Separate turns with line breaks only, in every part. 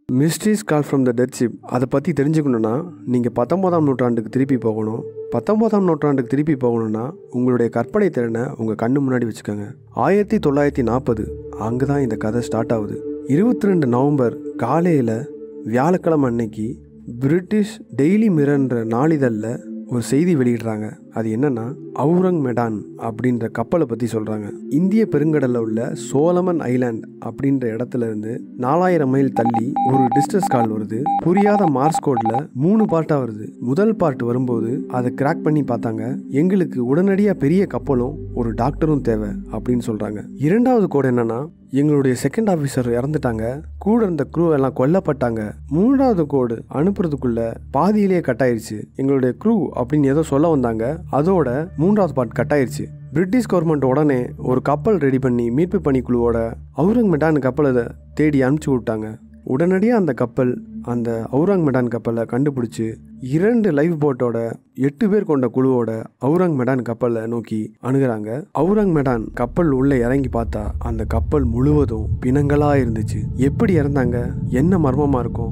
mysteries call from the death ship அதை பற்றி தெரிஞ்சுக்கணுன்னா நீங்கள் பத்தொம்போதாம் நூற்றாண்டுக்கு திருப்பி போகணும் பத்தொம்போதாம் நூற்றாண்டுக்கு திருப்பி போகணுன்னா உங்களுடைய கற்பனை திறனை உங்கள் கண்ணு முன்னாடி வச்சுக்கோங்க ஆயிரத்தி தொள்ளாயிரத்தி நாற்பது அங்கே தான் இந்த கதை ஸ்டார்ட் ஆகுது இருபத்தி ரெண்டு நவம்பர் காலையில் வியாழக்கிழமை அன்னைக்கு பிரிட்டிஷ் டெய்லி மிரர்ன்ற நாளிதழில் ஒரு செய்தி வெளியிடுறாங்க அது என்னன்னா அவுரங் மெடான் அப்படின்ற கப்பலை பற்றி சொல்கிறாங்க இந்திய பெருங்கடலில் உள்ள சோலமன் ஐலாண்ட் அப்படின்ற இடத்துல இருந்து நாலாயிரம் மைல் தள்ளி ஒரு டிஸ்டர்ஸ் கால் வருது புரியாத மார்ஸ் கோடில் மூணு பார்ட்டாக வருது முதல் பார்ட் வரும்போது அதை கிராக் பண்ணி பார்த்தாங்க எங்களுக்கு உடனடியாக பெரிய கப்பலும் ஒரு டாக்டரும் தேவை அப்படின்னு சொல்கிறாங்க இரண்டாவது கோடு என்னன்னா எங்களுடைய செகண்ட் ஆஃபீஸர் இறந்துட்டாங்க கூட இருந்த க்ரூ எல்லாம் கொல்லப்பட்டாங்க மூன்றாவது கோடு அனுப்புறதுக்குள்ள பாதியிலேயே கட் ஆயிருச்சு எங்களுடைய க்ரூ அப்படின்னு ஏதோ சொல்ல வந்தாங்க அதோட மூன்றாவது பார்ட் கட் ஆயிருச்சு பிரிட்டிஷ் கவர்மெண்ட் உடனே ஒரு கப்பல் ரெடி பண்ணி மீட்பு பணிக்குழுவோட அவுரங் மெடான் கப்பலை தேடி அனுப்பிச்சு விட்டாங்க உடனடியாக அந்த கப்பல் அந்த அவுரங் மெடான் கப்பலை கண்டுபிடிச்சி இரண்டு லைஃப் போட்டோட எட்டு பேர் கொண்ட குழுவோட அவுரங் மெடான் கப்பலை நோக்கி அணுகுறாங்க அவுரங் மெடான் கப்பல் உள்ள இறங்கி பார்த்தா அந்த கப்பல் முழுவதும் பிணங்களா இருந்துச்சு எப்படி இறந்தாங்க என்ன மர்மமா இருக்கும்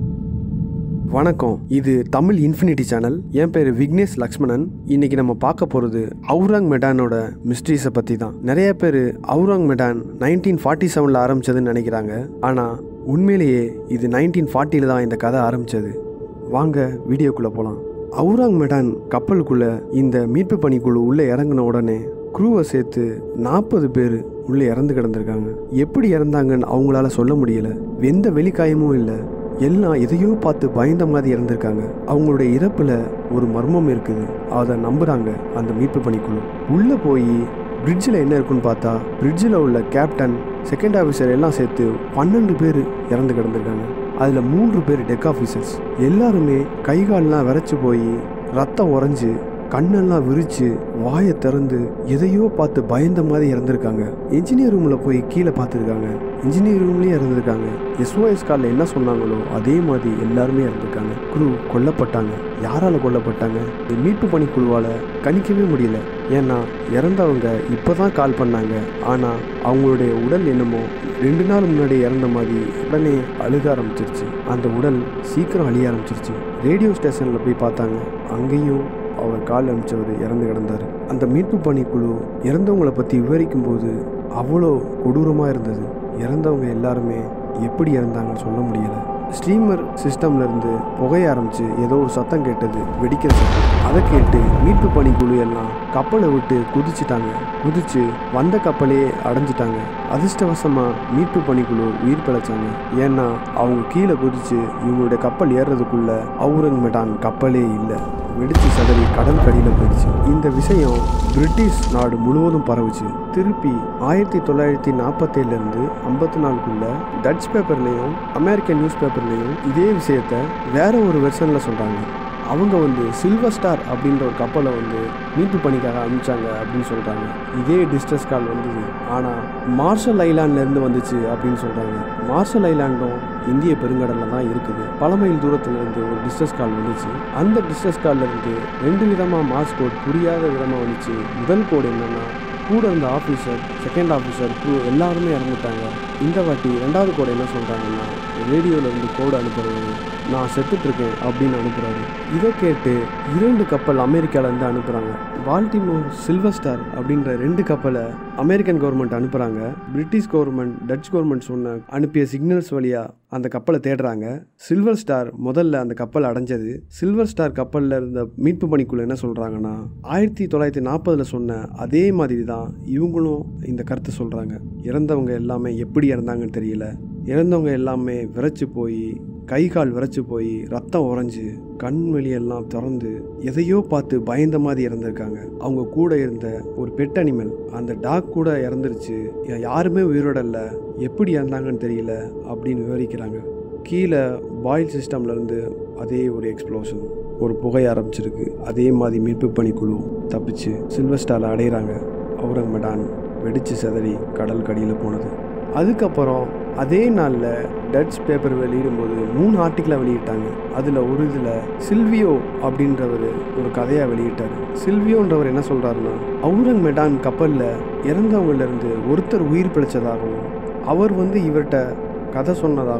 வணக்கம் இது தமிழ் இன்ஃபினிட்டி சேனல் என் பேர் விக்னேஷ் லக்ஷ்மணன் இன்னைக்கு நம்ம பார்க்க போகிறது அவுரங் மெடானோட மிஸ்ட்ரீஸை பற்றி தான் நிறைய பேர் அவுரங் மெடான் நைன்டீன் ஃபார்ட்டி செவனில் ஆரம்பிச்சதுன்னு நினைக்கிறாங்க ஆனால் உண்மையிலேயே இது நைன்டீன் ஃபார்ட்டியில் தான் இந்த கதை ஆரம்பிச்சது வாங்க வீடியோக்குள்ளே போகலாம் அவுராங் மெடான் கப்பலுக்குள்ளே இந்த மீட்பு பணிக்குழு உள்ளே இறங்கின உடனே க்ரூவை சேர்த்து நாற்பது பேர் உள்ளே இறந்து கிடந்திருக்காங்க எப்படி இறந்தாங்கன்னு அவங்களால சொல்ல முடியல எந்த வெளிக்காயமும் இல்லை எல்லாம் எதையோ பார்த்து பயந்த மாதிரி இறந்துருக்காங்க அவங்களுடைய இறப்புல ஒரு மர்மம் இருக்குது அதை நம்புறாங்க அந்த மீட்பு பணிக்குழு உள்ள போய் பிரிட்ஜில் என்ன இருக்குன்னு பார்த்தா பிரிட்ஜில் உள்ள கேப்டன் செகண்ட் ஆஃபீஸர் எல்லாம் சேர்த்து பன்னெண்டு பேர் இறந்து கிடந்திருக்காங்க அதில் மூன்று பேர் டெக் ஆஃபீஸர்ஸ் எல்லாருமே கை கால்லாம் விரைச்சி போய் ரத்தம் உறைஞ்சு கண்ணெல்லாம் விரிச்சு வாயை திறந்து எதையோ பார்த்து பயந்த மாதிரி இறந்துருக்காங்க இன்ஜினியர் ரூமில் போய் கீழே பார்த்துருக்காங்க இன்ஜினியர் ரூம்லேயும் இறந்துருக்காங்க எஸ்ஓஎஸ் காலில் என்ன சொன்னாங்களோ அதே மாதிரி எல்லாருமே இறந்துருக்காங்க குழு கொல்லப்பட்டாங்க யாரால கொல்லப்பட்டாங்க இந்த மீட்பு பணிக்குழுவால் கணிக்கவே முடியல ஏன்னா இறந்தவங்க இப்போ தான் கால் பண்ணாங்க ஆனால் அவங்களுடைய உடல் என்னமோ ரெண்டு நாள் முன்னாடி இறந்த மாதிரி உடனே அழுக ஆரம்பிச்சிருச்சு அந்த உடல் சீக்கிரம் அழிய ஆரம்பிச்சிருச்சு ரேடியோ ஸ்டேஷனில் போய் பார்த்தாங்க அங்கேயும் அவர் கால் அனுப்பிச்சவர் இறந்து கிடந்தார் அந்த மீட்பு பணிக்குழு இறந்தவங்களை பற்றி விவரிக்கும் போது அவ்வளோ கொடூரமாக இருந்தது இறந்தவங்க எல்லாருமே எப்படி இறந்தாங்கன்னு சொல்ல முடியல ஸ்ட்ரீமர் சிஸ்டம்ல இருந்து புகைய ஆரம்பிச்சு ஏதோ ஒரு சத்தம் கேட்டது வெடிக்கிற சத்தம் அதை கேட்டு மீட்பு பணிக்குழு எல்லாம் கப்பலை விட்டு குதிச்சிட்டாங்க குதிச்சு வந்த கப்பலே அடைஞ்சிட்டாங்க அதிர்ஷ்டவசமா மீட்பு பணிக்குழு உயிர் பிழைச்சாங்க ஏன்னா அவங்க கீழே குதிச்சு இவங்களுடைய கப்பல் ஏறுறதுக்குள்ள அவுரங் மெடான் கப்பலே இல்லை வெடிச்சு சதறி கடல் கடியில் போயிடுச்சு இந்த விஷயம் பிரிட்டிஷ் நாடு முழுவதும் பரவுச்சு திருப்பி ஆயிரத்தி தொள்ளாயிரத்தி நாற்பத்தேழுலேருந்து ஐம்பத்தி நாலுக்குள்ள டச் பேப்பர்லேயும் அமெரிக்கன் நியூஸ் பேப்பர்லேயும் இதே விஷயத்த வேற ஒரு வெர்ஷனில் சொல்கிறாங்க அவங்க வந்து சில்வர் ஸ்டார் அப்படின்ற ஒரு கப்பலை வந்து மீட்பு பணிக்காக அனுப்பிச்சாங்க அப்படின்னு சொல்கிறாங்க இதே டிஸ்ட்ரஸ் கால் வந்தது ஆனால் மார்ஷல் ஐலாண்ட்லேருந்து வந்துச்சு அப்படின்னு சொல்கிறாங்க மார்ஷல் ஐலாண்டும் இந்திய பெருங்கடலில் தான் இருக்குது பல மைல் தூரத்துல இருந்து ஒரு டிஸ்ட்ரஸ் கால் வந்துச்சு அந்த டிஸ்ட்ரஸ் கால்ல இருந்து ரெண்டு விதமாக மார்ஸ் கோட் புரியாத விதமாக வந்துச்சு முதல் கோடு என்னன்னா கூட இருந்த ஆஃபீஸர் செகண்ட் ஆஃபீஸர் க்ரூ எல்லாருமே இறந்துட்டாங்க இந்த வாட்டி ரெண்டாவது கோடை என்ன சொல்கிறாங்கன்னா ரேடியோவில் இருந்து கோடு அனுப்புறது நான் செத்துட்ருக்கேன் அப்படின்னு அனுப்புகிறாரு இதை கேட்டு இரண்டு கப்பல் அமெரிக்காவிலேருந்து அனுப்புகிறாங்க பால்டிமோர் சில்வர் ஸ்டார் அப்படின்ற ரெண்டு கப்பலை அமெரிக்கன் கவர்மெண்ட் அனுப்புகிறாங்க பிரிட்டிஷ் கவர்மெண்ட் டச் கவர்மெண்ட் சொன்ன அனுப்பிய சிக்னல்ஸ் வழியாக அந்த கப்பலை தேடுறாங்க சில்வர் ஸ்டார் முதல்ல அந்த கப்பல் அடைஞ்சது சில்வர் ஸ்டார் கப்பலில் இருந்த மீட்பு பணிக்குள்ள என்ன சொல்கிறாங்கன்னா ஆயிரத்தி தொள்ளாயிரத்தி நாற்பதில் சொன்ன அதே மாதிரி தான் இவங்களும் இந்த கருத்தை சொல்கிறாங்க இறந்தவங்க எல்லாமே எப்படி இறந்தாங்கன்னு தெரியல இறந்தவங்க எல்லாமே விரைச்சி போய் கை கால் விரைச்சி போய் ரத்தம் உறைஞ்சு கண் வெளியெல்லாம் திறந்து எதையோ பார்த்து பயந்த மாதிரி இறந்துருக்காங்க அவங்க கூட இருந்த ஒரு பெட் அனிமல் அந்த டாக் கூட இறந்துருச்சு யாருமே உயிரோட இல்லை எப்படி இறந்தாங்கன்னு தெரியல அப்படின்னு விவரிக்கிறாங்க கீழே பாயில் சிஸ்டம்லேருந்து அதே ஒரு எக்ஸ்ப்ளோஷன் ஒரு புகை ஆரம்பிச்சிருக்கு அதே மாதிரி மீட்பு பணிக்குழு தப்பிச்சு சில்வர் ஸ்டாரில் அடையிறாங்க அவுரங் மெடான் வெடிச்சு செதறி கடல் கடியில் போனது அதுக்கப்புறம் அதே நாளில் டச் பேப்பர் வெளியிடும்போது மூணு ஆர்டிக்கிளாக வெளியிட்டாங்க அதில் ஒரு இதில் சில்வியோ அப்படின்றவர் ஒரு கதையாக வெளியிட்டார் சில்வியோன்றவர் என்ன சொல்கிறாருன்னா அவுரங் மெடான் கப்பலில் இறந்தவங்கலேருந்து ஒருத்தர் உயிர் பிழைச்சதாகவும் அவர் வந்து இவர்கிட்ட கதை சொன்னதாகவும்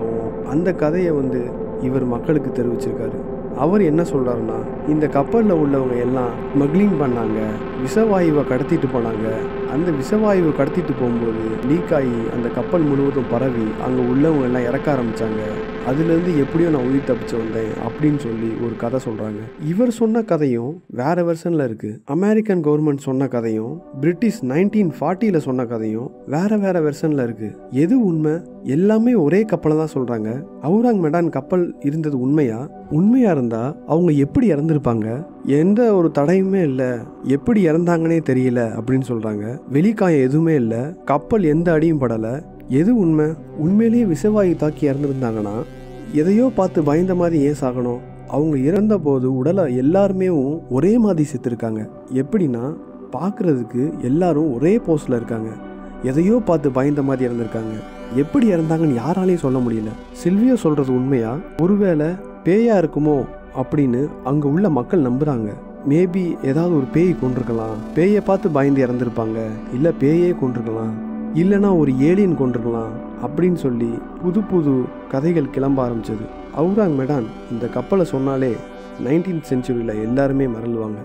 அந்த கதையை வந்து இவர் மக்களுக்கு தெரிவிச்சிருக்காரு அவர் என்ன சொல்கிறாருன்னா இந்த கப்பலில் உள்ளவங்க எல்லாம் ஸ்மக்லிங் பண்ணாங்க விஷவாயுவை கடத்திட்டு போனாங்க அந்த விஷவாயுவை கடத்திட்டு போகும்போது லீக் ஆகி அந்த கப்பல் முழுவதும் பரவி அங்கே உள்ளவங்க எல்லாம் இறக்க ஆரம்பித்தாங்க அதுலேருந்து எப்படியோ நான் உயிர் தப்பிச்சு வந்தேன் அப்படின்னு சொல்லி ஒரு கதை சொல்கிறாங்க இவர் சொன்ன கதையும் வேற வெர்ஷனில் இருக்குது அமெரிக்கன் கவர்மெண்ட் சொன்ன கதையும் பிரிட்டிஷ் நைன்டீன் ஃபார்ட்டியில் சொன்ன கதையும் வேற வேற வெர்ஷனில் இருக்குது எது உண்மை எல்லாமே ஒரே கப்பலை தான் சொல்கிறாங்க அவுராங் மெடான் கப்பல் இருந்தது உண்மையா உண்மையாக இருந்தால் அவங்க எப்படி இறந்துருப்பாங்க எந்த ஒரு தடையுமே இல்லை எப்படி இறந்தாங்கன்னே தெரியல அப்படின்னு சொல்கிறாங்க வெளிக்காயம் எதுவுமே இல்லை கப்பல் எந்த அடியும் படலை எது உண்மை உண்மையிலேயே விஷவாயு தாக்கி இறந்துருந்தாங்கன்னா எதையோ பார்த்து பயந்த மாதிரி ஏன் சாகணும் அவங்க இறந்த போது உடலை எல்லாருமே ஒரே மாதிரி செத்துருக்காங்க எப்படின்னா பார்க்குறதுக்கு எல்லாரும் ஒரே போஸ்டில் இருக்காங்க எதையோ பார்த்து பயந்த மாதிரி இறந்துருக்காங்க எப்படி இறந்தாங்கன்னு யாராலையும் சொல்ல முடியல சில்வியோ சொல்கிறது உண்மையா ஒருவேளை பேயா இருக்குமோ அப்படின்னு அங்கே உள்ள மக்கள் நம்புகிறாங்க மேபி ஏதாவது ஒரு பேய் கொண்டிருக்கலாம் பேயை பார்த்து பயந்து இறந்துருப்பாங்க இல்லை பேயே கொண்டிருக்கலாம் இல்லைனா ஒரு ஏலியன் கொண்டிருக்கலாம் அப்படின்னு சொல்லி புது புது கதைகள் கிளம்ப ஆரம்பிச்சது அவுராங் மெடான் இந்த கப்பலை சொன்னாலே நைன்டீன்த் செஞ்சுரியில் எல்லாருமே மறந்துவாங்க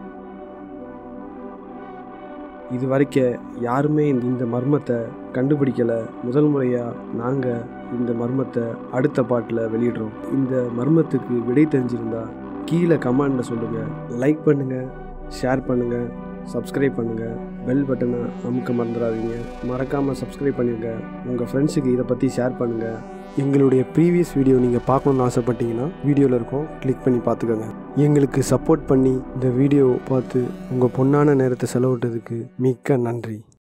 இது வரைக்கும் யாருமே இந்த மர்மத்தை கண்டுபிடிக்கலை முதல் முறையாக நாங்கள் இந்த மர்மத்தை அடுத்த பாட்டில் வெளியிடுறோம் இந்த மர்மத்துக்கு விடை தெரிஞ்சிருந்தா கீழே கமெண்டில் சொல்லுங்கள் லைக் பண்ணுங்கள் ஷேர் பண்ணுங்கள் சப்ஸ்கிரைப் பண்ணுங்கள் பெல் பட்டனை அமுக்க மறந்துடாதீங்க மறக்காமல் சப்ஸ்கிரைப் பண்ணிடுங்க உங்கள் ஃப்ரெண்ட்ஸுக்கு இதை பற்றி ஷேர் பண்ணுங்கள் எங்களுடைய ப்ரீவியஸ் வீடியோ நீங்கள் பார்க்கணுன்னு ஆசைப்பட்டீங்கன்னா வீடியோவில் இருக்கும் கிளிக் பண்ணி பார்த்துக்கோங்க எங்களுக்கு சப்போர்ட் பண்ணி இந்த வீடியோ பார்த்து உங்கள் பொண்ணான நேரத்தை செலவிட்டதுக்கு மிக்க நன்றி